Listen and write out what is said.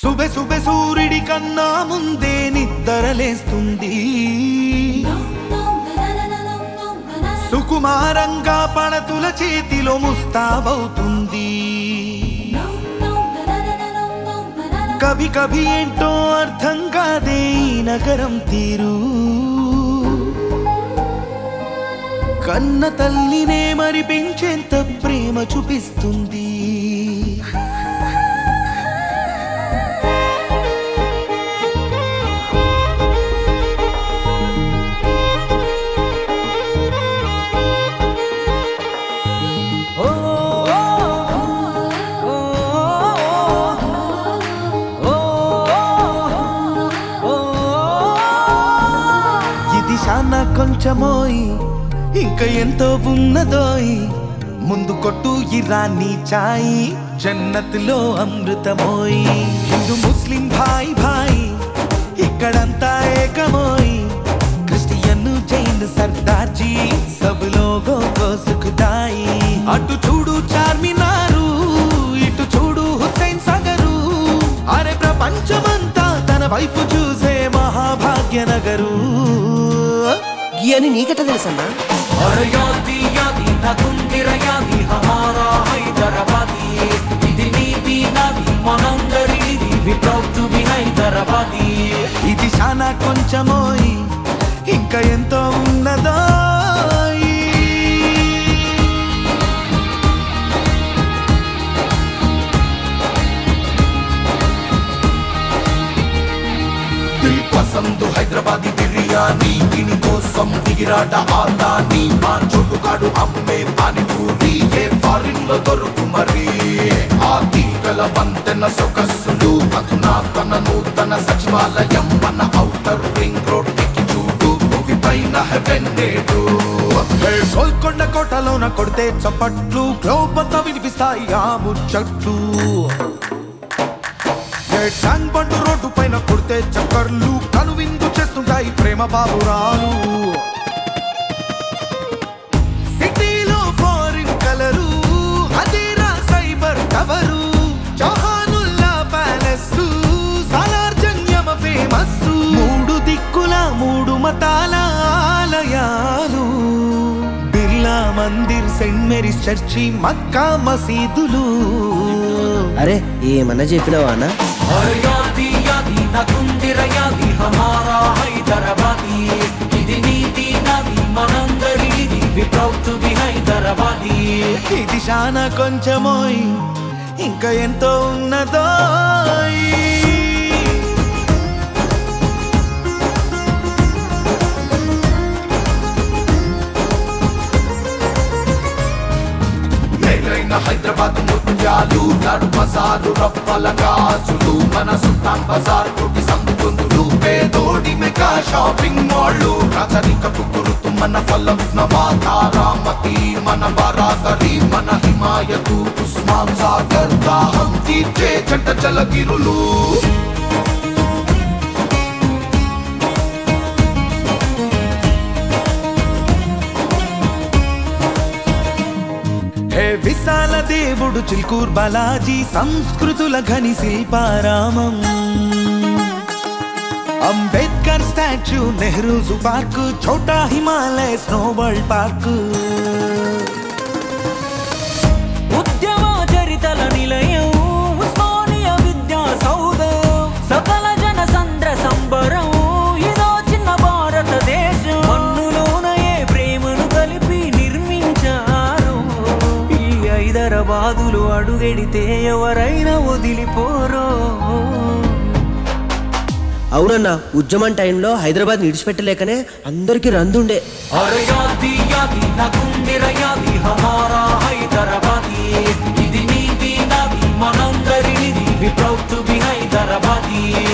సుబె సుబె సూర్యుడి కన్నా ముందే నిద్రలేస్తుంది సుకుమారంగా పడతుల చేతిలో ముస్తాబవుతుంది కభి కభి ఏంటో అర్థం కాదే ఈ నగరం తీరు కన్న తల్లినే మరిపించేంత ప్రేమ చూపిస్తుంది ఇది శానా కొంచెమోయ్ ఇంకా ఎంతో ఉన్నదోయ్ ముందు కొట్టు ఇరానీ చాయ్ జన్నత్లో అమృతమోయ్ హిందూ ముస్లిం భాయ్ భాయ్ ఇక్కడంతా ఏకమోయ్ క్రిస్టియన్ జైన్ సర్దార్జీ సబ్ లోగో కో సుఖదాయి అటు చూడు చార్మినారు ఇటు చూడు హుస్సేన్ సాగరు అరే ప్రపంచమంతా తన వైపు చూసే మహాభాగ్య నగరు ఈ అని నీకెట్ట తెలుసన్నా अरे यादी यादी నకుందిర యాది హమారా హైదరాబాదీ ఇది నీది నాది మనందరిది we proud to be Hyderabadi ఇది శానా కొంచెమోయ్ ఇంకా ఎంతో ఉన్నదో దిల్ పసందు హైదరాబాదీ బిర్యానీ దీని కోసం దిగిరాట ఆదాని మా చోటుగాడు అమ్మే పానీపూరి ఏ ఫారిన్ లో దొరుకు మరి ఆ తీగల వంతెన సొగస్సులు అధునాతన నూతన సచివాలయం మన ఔటర్ రింగ్ రోడ్ ఎక్కి చూడు భూమి పైన హెవెన్ నేడు ఏ గోల్కొండ కోటలోన కొడితే చప్పట్లు గ్లోబ్ అంతా వినిపిస్తాయి ఆ ముచ్చట్లు ఏ ట్యాంక్ బండ్ రోడ్డు పైన కొడితే చక్కర్లు కనువిందు చేస్తుంటాయి ప్రేమ బాబురాలు సిటీలో ఫారిన్ కలరు అదేరా సైబర్ టవరు జహానుల్లా ప్యాలెస్ సాలార్ జంగమ ఫేమస్ మూడు దిక్కుల మూడు మతాల ఆలయాలు Birla Mandir saint Mary's church Mecca మసీదులు అరే ఏమన్నా చెప్పినావా అన్న अरे यादी यादी నకుందిర యాది హమారా హైదరాబాదీ ఇది నీది నాది మనందరిది we proud to be Hyderabadi ఇది శానా కొంచెమోయ్ ఇంకా ఎంతో ఉన్నదో మేలైన హైదరాబాద్ ముత్యాలు నడు బజారు రప్పల గాజులు మన సుల్తాన్ బజార్ కోటి సందుకుందులు పేదోడి మెగా షాపింగ్ మాళ్ళు రాజరికపు గురుతు మన ఫలక్నమా తారామతి మన బరాదరి మన హిమాయతు ఉస్మాన్ సాగర్ దాహం తీర్చే జంట జలగిరులు హే విశాల దేవుడు చిల్కూర్ బాలాజీ సంస్కృతుల ఘని Shilparamam Ambedkar statue Nehru zoo park ఛోటా హిమాలయ స్నో వరల్డ్ పార్క్ ఉద్యమ చరితల నిలయం ఉస్మానియా విద్యా సౌధం సకల జన సంద్ర సంబరం ఇదో చిన్న భారతదేశం మన్నులోన ఏ ప్రేమను కలిపి నిర్మించారు ఈ హైదరాబాదులు అడుగెడితే ఎవరైనా వదిలిపోరో అవునన్నా ఉద్యమం టైంలో హైదరాబాద్ విడిచిపెట్టలేకనే అందరికి రందుండే అరే యాది యాది నకుందిర యాది హమారా హైదరాబాదీ ఇది నీది నాది మనందరిది we proud to be Hyderabadi